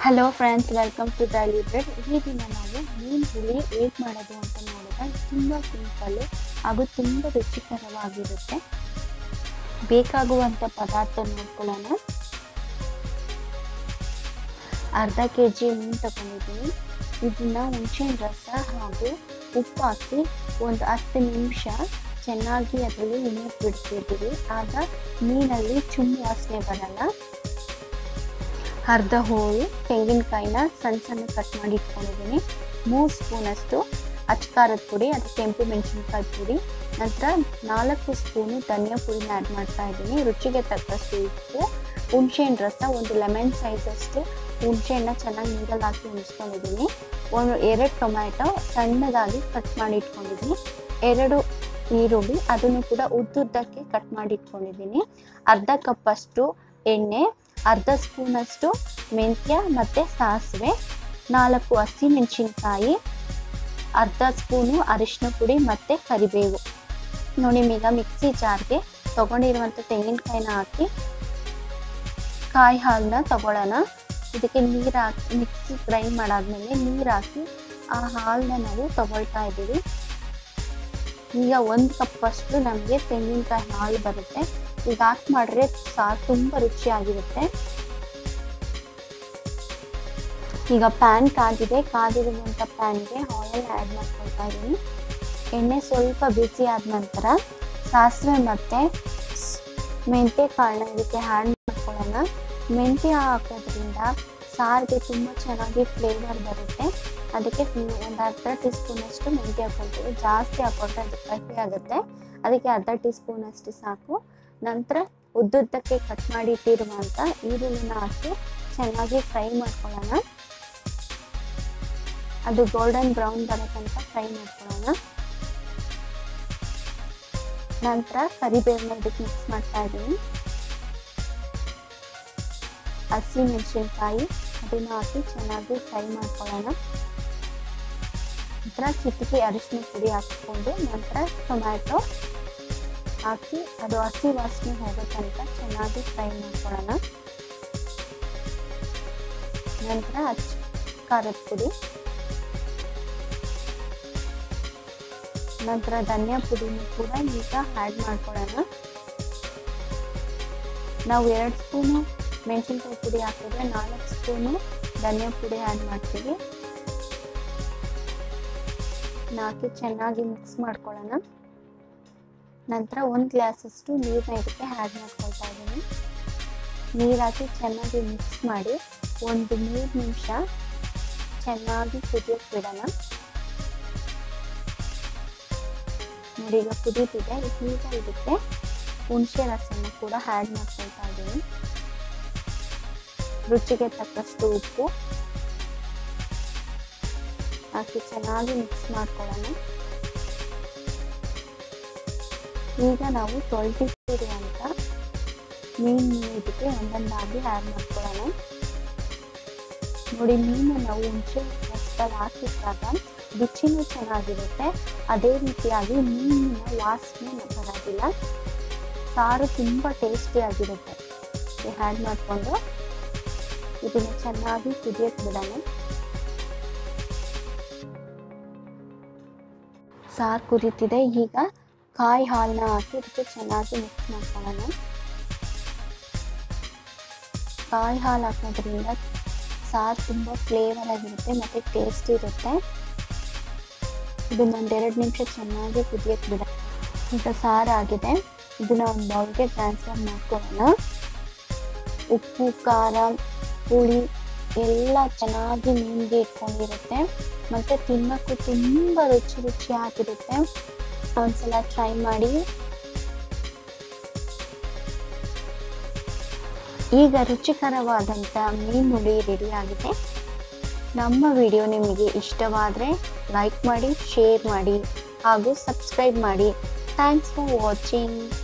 hello friends welcome to daily bread ಈ ದಿನ ನಾವು ಮೀನು ಹುಳಿ ಹೇಗೆ ಮಾಡೋದು ಅಂತ ನೋಡಿದ್ರೆ ತುಂಬ ಸಿಂಪಲ್ಲು ಹಾಗೂ ತುಂಬ ರುಚಿಕರವಾಗಿರುತ್ತೆ ಬೇಕಾಗುವಂಥ ಪದಾರ್ಥ ನೋಡ್ಕೊಳ್ಳೋಣ ಅರ್ಧ ಕೆ ಜಿ ಮೀನು ತಗೊಂಡಿದ್ದೀನಿ ಇದನ್ನ ಹುಣಸಿನ ರಸ ಹಾಗೂ ಉಪ್ಪು ಹಾಕಿ ಒಂದು ಹತ್ತು ನಿಮಿಷ ಚೆನ್ನಾಗಿ ಅದರಲ್ಲಿ ನೆನೆಗೆ ಬಿಡ್ತಿದ್ದೀವಿ ಆಗ ಮೀನಲ್ಲಿ ಚುಮ್ಮು ವಾಸನೆ ಬರಲ್ಲ ಅರ್ಧ ಹೋಳು ತೆಂಗಿನಕಾಯಿನ ಸಣ್ಣ ಸಣ್ಣ ಕಟ್ ಮಾಡಿ ಇಟ್ಕೊಂಡಿದ್ದೀನಿ ಮೂರು ಸ್ಪೂನಷ್ಟು ಅಚ್ಕಾರದ ಪುಡಿ ಅದು ಕೆಂಪು ಮೆಣಸಿನ್ಕಾಯಿ ಪುಡಿ ನಂತರ ನಾಲ್ಕು ಸ್ಪೂನು ಧನಿಯಾ ಪುಡಿನ ಆ್ಯಡ್ ಮಾಡ್ತಾ ಇದ್ದೀನಿ ರುಚಿಗೆ ತಕ್ಕಷ್ಟು ಉಪ್ಪು ಹುಣಸೆಹಣ್ಣು ರಸ ಒಂದು ಲೆಮನ್ ಸೈಜಷ್ಟು ಹುಣಸೆಹಣ್ಣ ಚೆನ್ನಾಗಿ ನೀರಲ್ಲಿ ಹಾಕಿ ಉಣಿಸ್ಕೊಂಡಿದ್ದೀನಿ ಒಂದು ಎರಡು ಟೊಮ್ಯಾಟೊ ಸಣ್ಣದಾಗಿ ಕಟ್ ಮಾಡಿ ಇಟ್ಕೊಂಡಿದ್ದೀನಿ ಎರಡು ಈರುಳ್ಳಿ ಅದನ್ನು ಕೂಡ ಉದ್ದುದ್ದಕ್ಕೆ ಕಟ್ ಮಾಡಿ ಇಟ್ಕೊಂಡಿದ್ದೀನಿ ಅರ್ಧ ಕಪ್ಪಷ್ಟು ಎಣ್ಣೆ ಅರ್ಧ ಸ್ಪೂನಷ್ಟು ಮೆಂತ್ಯ ಮತ್ತು ಸಾಸಿವೆ ನಾಲ್ಕು ಹಸಿಮೆಣಸಿನ್ಕಾಯಿ ಅರ್ಧ ಸ್ಪೂನು ಅರಿಶಿನ ಪುಡಿ ಮತ್ತು ಕರಿಬೇವು ನೋಡಿ ಈಗ ಮಿಕ್ಸಿ ಜಾರ್ಗೆ ತೊಗೊಂಡಿರುವಂಥ ತೆಂಗಿನಕಾಯಿನ ಹಾಕಿ ಕಾಯಿ ಹಾಲನ್ನ ತಗೊಳ್ಳೋಣ ಇದಕ್ಕೆ ನೀರು ಹಾಕಿ ಮಿಕ್ಸಿ ಗ್ರೈಂಡ್ ಮಾಡಾದ್ಮೇಲೆ ನೀರು ಹಾಕಿ ಆ ಹಾಲನ್ನ ನಾವು ತಗೊಳ್ತಾ ಇದ್ದೀವಿ ಈಗ ಒಂದು ಕಪ್ಪಷ್ಟು ನಮಗೆ ತೆಂಗಿನಕಾಯಿ ಹಾಲು ಬರುತ್ತೆ ಈಗ ಹಾಕಿ ಮಾಡಿದ್ರೆ ಸಾರು ತುಂಬ ರುಚಿಯಾಗಿರುತ್ತೆ ಈಗ ಪ್ಯಾನ್ ಕಾದಿದೆ ಕಾದಿರುವಂಥ ಪ್ಯಾನ್ಗೆ ಆಯಿಲ್ ಆ್ಯಡ್ ಮಾಡ್ಕೊಳ್ತಾ ಇದ್ದೀನಿ ಎಣ್ಣೆ ಸ್ವಲ್ಪ ಬಿಸಿ ಆದ ನಂತರ ಸಾಸಿವೆ ಮತ್ತು ಮೆಂತ್ಯ ಕಾಳನ್ನ ಇದಕ್ಕೆ ಆ್ಯಡ್ ಮಾಡ್ಕೊಳ್ಳೋಣ ಮೆಂತ್ಯ ಹಾಕೋದ್ರಿಂದ ಸಾರಿಗೆ ತುಂಬ ಚೆನ್ನಾಗಿ ಫ್ಲೇವರ್ ಬರುತ್ತೆ ಅದಕ್ಕೆ ಒಂದು ಅರ್ಧ ಟೀ ಸ್ಪೂನಷ್ಟು ಮೆಂತ್ಯ ಹಾಕೊಳ್ತೀವಿ ಜಾಸ್ತಿ ಹಾಕೊಂಡ್ರೆ ಅದು ಕಹಿ ಆಗುತ್ತೆ ಅದಕ್ಕೆ ಅರ್ಧ ಟೀ ಸ್ಪೂನಷ್ಟು ಸಾಕು ನಂತರ ಉದ್ದುದ್ದಕ್ಕೆ ಕಟ್ ಮಾಡಿ ಇಟ್ಟಿರುವಂಥ ಈರುಳ್ಳಿನ ಹಾಕಿ ಚೆನ್ನಾಗಿ ಫ್ರೈ ಮಾಡ್ಕೊಳ್ಳೋಣ ಅದು ಗೋಲ್ಡನ್ ಬ್ರೌನ್ ಬರೋ ತನಕ ಫ್ರೈ ಮಾಡ್ಕೊಳ್ಳೋಣ ನಂತರ ಕರಿಬೇವನ್ನ ಇದಕ್ಕೆ ಮಿಕ್ಸ್ ಮಾಡ್ತಾ ಇದ್ದೀನಿ ಹಸಿ ಮೆಣಸಿನ್ಕಾಯಿ ಅದನ್ನ ಹಾಕಿ ಚೆನ್ನಾಗಿ ಫ್ರೈ ಮಾಡ್ಕೊಳ್ಳೋಣ ನಂತರ ಚಿಟಿಕೆ ಅರಿಶಿನ ಪುಡಿ ಹಾಕಿಕೊಂಡು ನಂತರ ಟೊಮ್ಯಾಟೊ ಹಾಕಿ ಅದು ಹಸಿ ವಾಸನೆ ಹೋಗೋ ತನಕ ಚೆನ್ನಾಗಿ ಫ್ರೈ ಮಾಡ್ಕೊಳ್ಳೋಣ ನಂತರ ಹಚ್ಚ ಖಾರದ ಪುಡಿ ನಂತರ ಧನಿಯಾ ಪುಡಿನೂ ಕೂಡ ಈಗ ಆ್ಯಡ್ ಮಾಡ್ಕೊಳ್ಳೋಣ ನಾವು ಎರಡು ಸ್ಪೂನು ಮೆಣಸಿನ್ಕಾಯಿ ಪುಡಿ ಹಾಕಿದ್ರೆ ನಾಲ್ಕು ಸ್ಪೂನು ಧನಿಯಾ ಪುಡಿ ಆ್ಯಡ್ ಮಾಡ್ತೀವಿ ಹಾಕಿ ಚೆನ್ನಾಗಿ ಮಿಕ್ಸ್ ಮಾಡ್ಕೊಳ್ಳೋಣ ನಂತರ ಒಂದು ಗ್ಲಾಸಷ್ಟು ನೀರನ್ನ ಇದಕ್ಕೆ ಆ್ಯಡ್ ಮಾಡ್ಕೊಳ್ತಾ ಇದ್ದೀನಿ ನೀರು ಹಾಕಿ ಚೆನ್ನಾಗಿ ಮಿಕ್ಸ್ ಮಾಡಿ ಒಂದು ಮೂರು ನಿಮಿಷ ಚೆನ್ನಾಗಿ ಕುದಿಯೋಕೆ ಬಿಡೋಣ ನೋಡಿ ಈಗ ಕುದೀತಿದೆ ಈಗ ಇದಕ್ಕೆ ಹುಣಸೆ ರಸನ ಕೂಡ ಆ್ಯಡ್ ಮಾಡ್ಕೊಳ್ತಾ ಇದ್ದೀನಿ ರುಚಿಗೆ ತಕ್ಕಷ್ಟು ಉಪ್ಪು ಹಾಕಿ ಚೆನ್ನಾಗಿ ಮಿಕ್ಸ್ ಮಾಡ್ಕೊಳ್ಳೋಣ ಈಗ ನಾವು ತೊಳೆದಿಟ್ಟಿರುವಂಥ ಮೀನು ಇದಕ್ಕೆ ಒಂದೊಂದಾಗಿ ಆ್ಯಡ್ ಮಾಡ್ಕೊಳ್ಳೋಣ ನೋಡಿ ಮೀನು ನಾವು ಹುಣಸೆ ರಸದಲ್ಲಿ ಹಾಕಿಟ್ಟಾಗ ರುಚಿನೂ ಚೆನ್ನಾಗಿರುತ್ತೆ ಅದೇ ರೀತಿಯಾಗಿ ಮೀನಿನ ವಾಸನೆ ಬರೋದಿಲ್ಲ ಸಾರು ತುಂಬ ಟೇಸ್ಟಿಯಾಗಿರುತ್ತೆ ಆ್ಯಡ್ ಮಾಡಿಕೊಂಡು ಇದನ್ನು ಚೆನ್ನಾಗಿ ಕುದಿಯಕ್ಕೆ ಬಿಡೋಣ ಸಾರು ಕುದೀತಿದೆ ಈಗ ಕಾಯಿ ಹಾಲನ್ನ ಹಾಕಿ ಇದಕ್ಕೆ ಚೆನ್ನಾಗಿ ಮಿಕ್ಸ್ ಮಾಡ್ಕೊಳ್ಳೋಣ ಕಾಯಿ ಹಾಲು ಹಾಕೋದ್ರಿಂದ ಸಾರು ತುಂಬ ಫ್ಲೇವರ್ ಆಗಿರುತ್ತೆ ಮತ್ತು ಟೇಸ್ಟ್ ಇರುತ್ತೆ ಇದನ್ನ ಒಂದೆರಡು ನಿಮಿಷ ಚೆನ್ನಾಗಿ ಕುದಿಯಕ್ಕೆ ಬಿಡ ಈಗ ಸಾರು ಆಗಿದೆ ಇದನ್ನ ಒಂದು ಬೌಲ್ಗೆ ಟ್ರಾನ್ಸ್ಫರ್ ಮಾಡ್ಕೊಳ್ಳೋಣ ಉಪ್ಪು ಖಾರ ಹುಳಿ ಎಲ್ಲ ಚೆನ್ನಾಗಿ ಮೀನಿಗೆ ಇಟ್ಕೊಂಡಿರುತ್ತೆ ಮತ್ತು ತಿನ್ನೋಕ್ಕೂ ತುಂಬ ರುಚಿ ರುಚಿಯಾಗಿರುತ್ತೆ ಒಂದ್ಸಲ ಟ್ರೈ ಮಾಡಿ ಈಗ ರುಚಿಕರವಾದಂಥ ಮೀನುಳಿ ರೆಡಿ ಆಗಿದೆ ನಮ್ಮ ವಿಡಿಯೋ ನಿಮಗೆ ಇಷ್ಟವಾದರೆ ಲೈಕ್ ಮಾಡಿ ಶೇರ್ ಮಾಡಿ ಹಾಗೂ ಸಬ್ಸ್ಕ್ರೈಬ್ ಮಾಡಿ ಥ್ಯಾಂಕ್ಸ್ ಫಾರ್ ವಾಚಿಂಗ್